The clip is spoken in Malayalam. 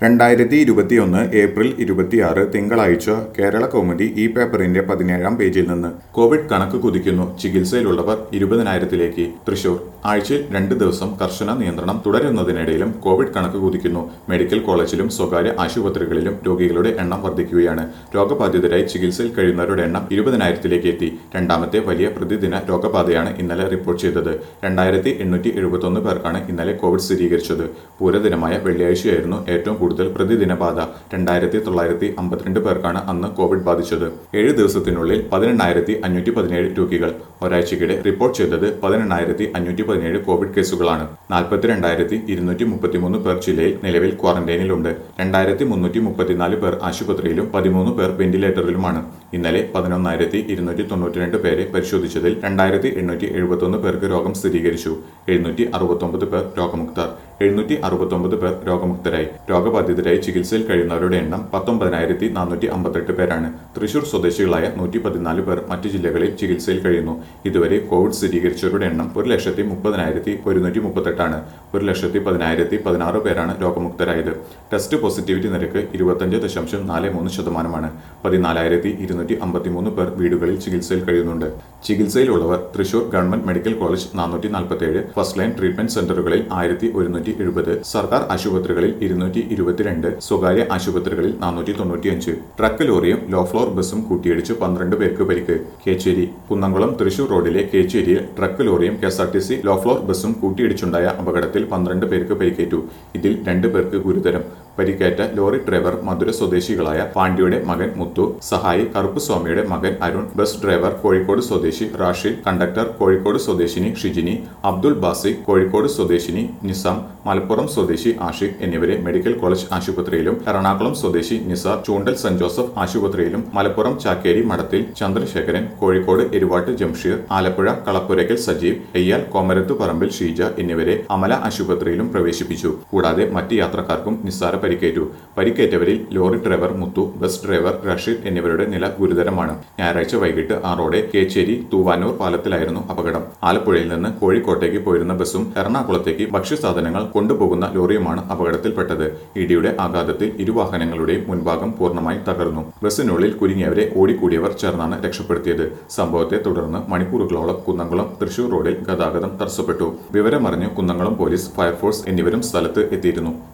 രണ്ടായിരത്തി ഇരുപത്തിയൊന്ന് ഏപ്രിൽ ഇരുപത്തിയാറ് തിങ്കളാഴ്ച കേരള കൗമുദി ഈ പേപ്പറിന്റെ പതിനേഴാം പേജിൽ നിന്ന് കോവിഡ് കണക്ക് കുതിക്കുന്നു ചികിത്സയിലുള്ളവർ ഇരുപതിനായിരത്തിലേക്ക് തൃശൂർ ആഴ്ചയിൽ രണ്ട് ദിവസം കർശന നിയന്ത്രണം തുടരുന്നതിനിടയിലും കോവിഡ് കണക്ക് കുതിക്കുന്നു മെഡിക്കൽ കോളേജിലും സ്വകാര്യ ആശുപത്രികളിലും രോഗികളുടെ എണ്ണം വർദ്ധിക്കുകയാണ് രോഗബാധിതരായി ചികിത്സയിൽ കഴിയുന്നവരുടെ എണ്ണം ഇരുപതിനായിരത്തിലേക്ക് എത്തി രണ്ടാമത്തെ വലിയ പ്രതിദിന രോഗബാധയാണ് ഇന്നലെ റിപ്പോർട്ട് ചെയ്തത് രണ്ടായിരത്തി എണ്ണൂറ്റി എഴുപത്തൊന്ന് പേർക്കാണ് ഇന്നലെ കോവിഡ് സ്ഥിരീകരിച്ചത് പൂരദിനമായ വെള്ളിയാഴ്ചയായിരുന്നു ഏറ്റവും കൂടുതൽ പ്രതിദിന ബാധ രണ്ടായിരത്തി തൊള്ളായിരത്തി അമ്പത്തിരണ്ട് പേർക്കാണ് അന്ന് കോവിഡ് ബാധിച്ചത് ഏഴ് ദിവസത്തിനുള്ളിൽ പതിനെണ്ണായിരത്തി അഞ്ഞൂറ്റി പതിനേഴ് രോഗികൾ ഒരാഴ്ചക്കിടെ റിപ്പോർട്ട് ചെയ്തത് പതിനെണ്ണായിരത്തി അഞ്ഞൂറ്റി പതിനേഴ് കോവിഡ് കേസുകളാണ് നാൽപ്പത്തിരണ്ടായിരത്തി ഇരുന്നൂറ്റി മുപ്പത്തിമൂന്ന് പേർ ജില്ലയിൽ നിലവിൽ ക്വാറന്റൈനിലുണ്ട് രണ്ടായിരത്തി മുന്നൂറ്റി മുപ്പത്തിനാല് പേർ ആശുപത്രിയിലും പതിമൂന്ന് പേർ വെന്റിലേറ്ററിലുമാണ് ഇന്നലെ പതിനൊന്നായിരത്തി ഇരുന്നൂറ്റി തൊണ്ണൂറ്റിരണ്ട് പേരെ പരിശോധിച്ചതിൽ രണ്ടായിരത്തി എണ്ണൂറ്റി എഴുപത്തൊന്ന് പേർക്ക് രോഗം സ്ഥിരീകരിച്ചു എഴുന്നൂറ്റി അറുപത്തൊമ്പത് പേർ രോഗമുക്തർ എഴുന്നൂറ്റി അറുപത്തൊമ്പത് പേർ രോഗമുക്തരായി രോഗബാധിതരായി ചികിത്സയിൽ കഴിയുന്നവരുടെ എണ്ണം പത്തൊമ്പതിനായിരത്തി നാനൂറ്റി അമ്പത്തെട്ട് പേരാണ് തൃശൂർ സ്വദേശികളായ നൂറ്റി പതിനാല് പേർ മറ്റ് ജില്ലകളിൽ ചികിത്സയിൽ കഴിയുന്നു ഇതുവരെ കോവിഡ് സ്ഥിരീകരിച്ചവരുടെ എണ്ണം ഒരു ലക്ഷത്തി മുപ്പതിനായിരത്തി ഒരുന്നൂറ്റി മുപ്പത്തെട്ടാണ് ഒരു ലക്ഷത്തി പതിനായിരത്തി പതിനാറ് പേരാണ് രോഗമുക്തരായത് ടെസ്റ്റ് പോസിറ്റിവിറ്റി നിരക്ക് ഇരുപത്തഞ്ച് ദശാംശം നാല് മൂന്ന് ശതമാനമാണ് പതിനാലായിരത്തി ഇരുന്നൂറ്റി അമ്പത്തിമൂന്ന് പേർ വീടുകളിൽ ചികിത്സയിൽ കഴിയുന്നുണ്ട് ചികിത്സയിലുള്ളവർ തൃശൂർ ഗവൺമെന്റ് മെഡിക്കൽ കോളേജ് നാനൂറ്റി നാൽപ്പത്തേഴ് ഫസ്റ്റ് ലൈൻ ട്രീറ്റ്മെന്റ് സെന്ററുകളിൽ ആയിരത്തി ഒരുന്നൂറ്റി എഴുപത് സർക്കാർ ആശുപത്രികളിൽ ഇരുന്നൂറ്റി ഇരുപത്തിരണ്ട് സ്വകാര്യ ആശുപത്രികളിൽ നാനൂറ്റി തൊണ്ണൂറ്റിയഞ്ച് ട്രക്ക് ലോറിയും ലോ ഫ്ലോർ ബസും കൂട്ടിയിടിച്ച് പന്ത്രണ്ട് പേർക്ക് പരിക്ക് കേച്ചേരി കുന്നംകുളം തൃശൂർ റോഡിലെ കേച്ചേരിയിൽ ട്രക്ക് ലോറിയും K S R T C low floor ബസും കൂട്ടിയിടിച്ചുണ്ടായ അപകടത്തിൽ പന്ത്രണ്ട് പേർക്ക് പരിക്കേറ്റു ഇതിൽ രണ്ട് പേർക്ക് ഗുരുതരം പരിക്കേറ്റ ലോറി ഡ്രൈവർ മധുര സ്വദേശികളായ പാണ്ഡ്യയുടെ മകൻ മുത്തു സഹായി കറുപ്പുസ്വാമിയുടെ മകൻ അരുൺ ബസ് ഡ്രൈവർ കോഴിക്കോട് സ്വദേശി റാഷിദ് കണ്ടക്ടർ കോഴിക്കോട് സ്വദേശിനി ഷിജിനി അബ്ദുൾ ബാസിഖ് കോഴിക്കോട് സ്വദേശിനി നിസാം മലപ്പുറം സ്വദേശി ആഷിഖ് എന്നിവരെ മെഡിക്കൽ കോളേജ് ആശുപത്രിയിലും എറണാകുളം സ്വദേശി നിസാർ ചൂണ്ടൽ സെന്റ് ജോസഫ് ആശുപത്രിയിലും മലപ്പുറം ചാക്കേരി മഠത്തിൽ ചന്ദ്രശേഖരൻ കോഴിക്കോട് എരുവാട്ട് ജംഷീർ ആലപ്പുഴ കളപ്പുരയ്ക്കൽ സജീവ് എയ്യാൽ കോമരത്ത് പറമ്പിൽ ഷീജ എന്നിവരെ അമല ആശുപത്രിയിലും പ്രവേശിപ്പിച്ചു കൂടാതെ മറ്റ് യാത്രക്കാർക്കും നിസ്സാര പരിക്കേറ്റു പരിക്കേറ്റവരിൽ lorry driver Muthu bus driver Rasheed എന്നിവരുടെ നില ഗുരുതരമാണ് ഞായറാഴ്ച വൈകിട്ട് ആറോടെ കേച്ചേരി തൂവാനൂർ പാലത്തിലായിരുന്നു അപകടം ആലപ്പുഴയിൽ നിന്ന് കോഴിക്കോട്ടേക്ക് പോയിരുന്ന ബസും എറണാകുളത്തേക്ക് ഭക്ഷ്യസാധനങ്ങൾ കൊണ്ടുപോകുന്ന ലോറിയുമാണ് അപകടത്തിൽപ്പെട്ടത് ഇടിയുടെ ആഘാതത്തിൽ ഇരുവാഹനങ്ങളുടെയും മുൻഭാഗം പൂർണ്ണമായി തകർന്നു ബസ്സിനുള്ളിൽ കുരുങ്ങിയവരെ ഓടിക്കൂടിയവർ ചേർന്നാണ് രക്ഷപ്പെടുത്തിയത് സംഭവത്തെ തുടർന്ന് മണിക്കൂറുകളോളം കുന്നംകുളം തൃശൂർ റോഡിൽ ഗതാഗതം തടസ്സപ്പെട്ടു വിവരമറിഞ്ഞ് കുന്നംകുളം പോലീസ് ഫയർഫോഴ്സ് എന്നിവരും സ്ഥലത്ത് എത്തിയിരുന്നു